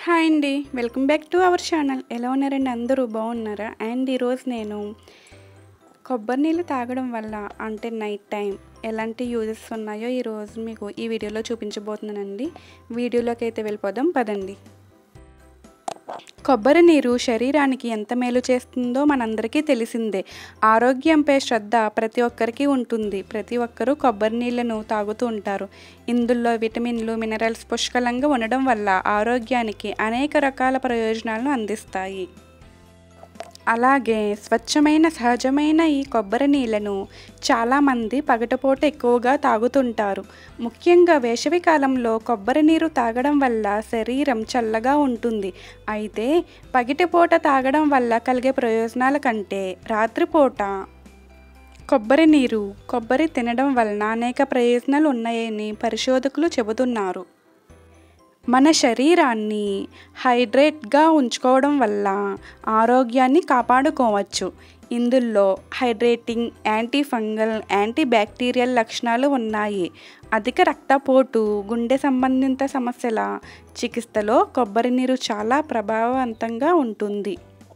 hi అండి welcome back to our channel ఎలా ఉన్నారండి అందరూ బాగున్నారా అండ్ ఈరోజు నేను కొబ్బరి నీళ్ళు తాగడం వల్ల అంటే నైట్ టైం ఎలాంటి యూజెస్ ఉన్నాయో ఈరోజు మీకు ఈ వీడియోలో చూపించబోతున్నానండి వీడియోలోకి అయితే వెళ్ళిపోదాం పదండి కొబ్బరి నీరు శరీరానికి ఎంత మేలు చేస్తుందో మనందరికీ తెలిసిందే ఆరోగ్యంపై శ్రద్ధ ప్రతి ఒక్కరికి ఉంటుంది ప్రతి ఒక్కరూ కొబ్బరి నీళ్ళను తాగుతూ ఉంటారు ఇందులో విటమిన్లు మినరల్స్ పుష్కలంగా ఉండడం వల్ల ఆరోగ్యానికి అనేక రకాల ప్రయోజనాలను అందిస్తాయి అలాగే స్వచ్ఛమైన సహజమైన ఈ కొబ్బరి నీళ్ళను చాలామంది పగటపూట ఎక్కువగా తాగుతుంటారు ముఖ్యంగా వేసవి కాలంలో కొబ్బరి నీరు తాగడం వల్ల శరీరం చల్లగా ఉంటుంది అయితే పగిటిపూట తాగడం వల్ల కలిగే ప్రయోజనాల కంటే రాత్రిపూట కొబ్బరి నీరు కొబ్బరి తినడం వలన అనేక ప్రయోజనాలు ఉన్నాయని పరిశోధకులు చెబుతున్నారు మన శరీరాన్ని హైడ్రేట్గా ఉంచుకోవడం వల్ల ఆరోగ్యాన్ని కాపాడుకోవచ్చు ఇందులో hydrating anti fungal anti bacterial లక్షణాలు ఉన్నాయి అధిక రక్తపోటు గుండె సంబంధిత సమస్యల చికిత్సలో కొబ్బరి నీరు చాలా ప్రభావవంతంగా ఉంటుంది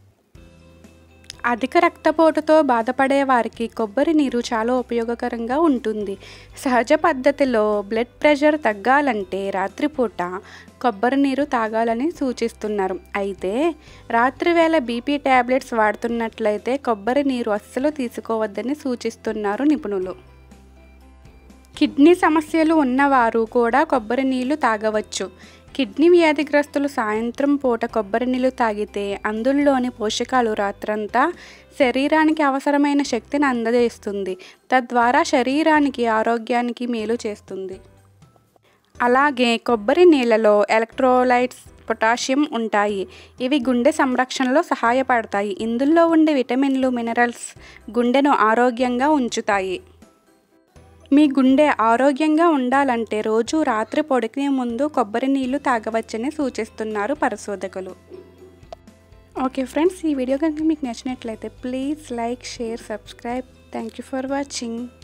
అధిక రక్తపోటుతో బాధపడే వారికి కొబ్బరి నీరు చాలా ఉపయోగకరంగా ఉంటుంది సహజ పద్ధతిలో బ్లడ్ ప్రెషర్ తగ్గాలంటే రాత్రిపూట కొబ్బరి నీరు తాగాలని సూచిస్తున్నారు అయితే రాత్రివేళ బీపీ ట్యాబ్లెట్స్ వాడుతున్నట్లయితే కొబ్బరి నీరు అస్సలు తీసుకోవద్దని సూచిస్తున్నారు నిపుణులు కిడ్నీ సమస్యలు ఉన్నవారు కూడా కొబ్బరి నీళ్లు తాగవచ్చు కిడ్నీ వ్యాధిగ్రస్తులు సాయంత్రం పూట కొబ్బరి నీళ్ళు తాగితే అందులోని పోషకాలు రాత్రంతా శరీరానికి అవసరమైన శక్తిని అందజేస్తుంది తద్వారా శరీరానికి ఆరోగ్యానికి మేలు చేస్తుంది అలాగే కొబ్బరి నీళ్ళలో ఎలక్ట్రోలైట్స్ పొటాషియం ఉంటాయి ఇవి గుండె సంరక్షణలో సహాయపడతాయి ఇందులో ఉండే విటమిన్లు మినరల్స్ గుండెను ఆరోగ్యంగా ఉంచుతాయి మీ గుండె ఆరోగ్యంగా ఉండాలంటే రోజు రాత్రి పొడికినే ముందు కొబ్బరి నీళ్లు తాగవచ్చని సూచిస్తున్నారు పరిశోధకులు ఓకే ఫ్రెండ్స్ ఈ వీడియో కనుక మీకు నచ్చినట్లయితే please like share subscribe thank you for watching